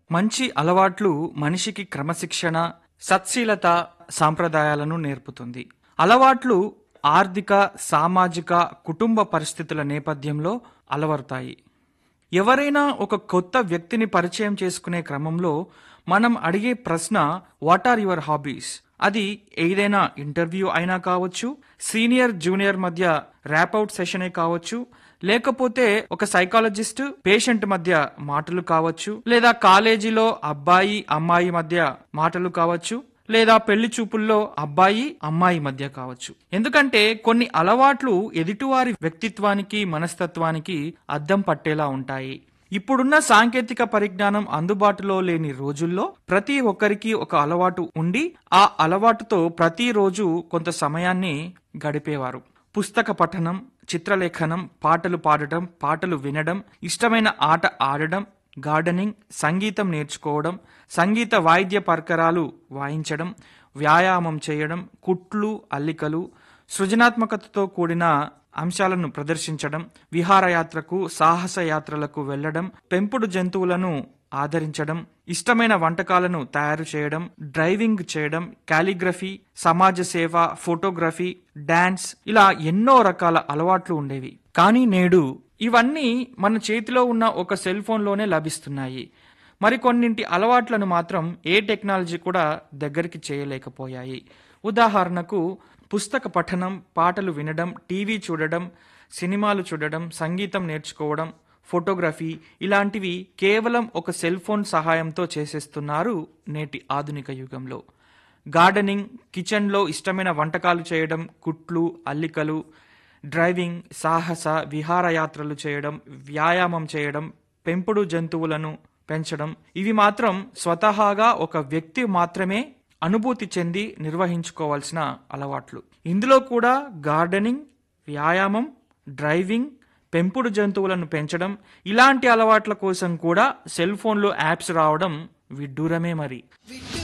మంచి అలవాట్లు మనిషికి క్రమశిక్షణ సత్శీలత సాంప్రదాయాలను నేర్పుతుంది అలవాట్లు ఆర్థిక సామాజిక కుటుంబ పరిస్థితుల నేపథ్యంలో అలవరుతాయి ఎవరైనా ఒక కొత్త వ్యక్తిని పరిచయం చేసుకునే క్రమంలో మనం అడిగే ప్రశ్న వాట్ ఆర్ యువర్ హాబీస్ అది ఏదైనా ఇంటర్వ్యూ అయినా కావచ్చు సీనియర్ జూనియర్ మధ్య ర్యాపౌట్ సెషనే కావచ్చు లేకపోతే ఒక సైకాలజిస్ట్ పేషెంట్ మధ్య మాటలు కావచ్చు లేదా కాలేజీలో అబ్బాయి అమ్మాయి మధ్య మాటలు కావచ్చు లేదా పెళ్లి చూపుల్లో అబ్బాయి అమ్మాయి మధ్య కావచ్చు ఎందుకంటే కొన్ని అలవాట్లు ఎదుటివారి వ్యక్తిత్వానికి మనస్తత్వానికి అద్దం పట్టేలా ఉంటాయి ఇప్పుడున్న సాంకేతిక పరిజ్ఞానం అందుబాటులో లేని రోజుల్లో ప్రతి ఒక్కరికి ఒక అలవాటు ఉండి ఆ అలవాటుతో ప్రతిరోజు కొంత సమయాన్ని గడిపేవారు పుస్తక పఠనం చిత్రలేఖనం పాటలు పాడటం పాటలు వినడం ఇష్టమైన ఆట ఆడడం గార్డెనింగ్ సంగీతం నేర్చుకోవడం సంగీత వాయిద్య పరికరాలు వాయించడం వ్యాయామం చేయడం కుట్లు అల్లికలు సృజనాత్మకతతో కూడిన అంశాలను ప్రదర్శించడం విహారయాత్రకు సాహస యాత్రలకు వెళ్లడం పెంపుడు జంతువులను ఆదరించడం ఇష్టమైన వంటకాలను తయారు చేయడం డ్రైవింగ్ చేయడం కాలిగ్రఫీ సమాజ సేవ ఫోటోగ్రఫీ డాన్స్ ఇలా ఎన్నో రకాల అలవాట్లు ఉండేవి కానీ నేడు ఇవన్నీ మన చేతిలో ఉన్న ఒక సెల్ ఫోన్లోనే లభిస్తున్నాయి మరికొన్నింటి అలవాట్లను మాత్రం ఏ టెక్నాలజీ కూడా దగ్గరికి చేయలేకపోయాయి ఉదాహరణకు పుస్తక పఠనం పాటలు వినడం టీవీ చూడడం సినిమాలు చూడడం సంగీతం నేర్చుకోవడం ఫోటోగ్రఫీ ఇలాంటివి కేవలం ఒక సెల్ ఫోన్ సహాయంతో చేసేస్తున్నారు నేటి ఆధునిక యుగంలో గార్డెనింగ్ కిచెన్లో ఇష్టమైన వంటకాలు చేయడం కుట్లు అల్లికలు డ్రైవింగ్ సాహస విహారయాత్రలు చేయడం వ్యాయామం చేయడం పెంపుడు జంతువులను పెంచడం ఇవి మాత్రం స్వతహాగా ఒక వ్యక్తి మాత్రమే అనుభూతి చెంది నిర్వహించుకోవాల్సిన అలవాట్లు ఇందులో కూడా గార్డెనింగ్ వ్యాయామం డ్రైవింగ్ పెంపుడు జంతువులను పెంచడం ఇలాంటి అలవాట్ల కోసం కూడా సెల్ ఫోన్లో యాప్స్ రావడం విడ్డూరమే మరి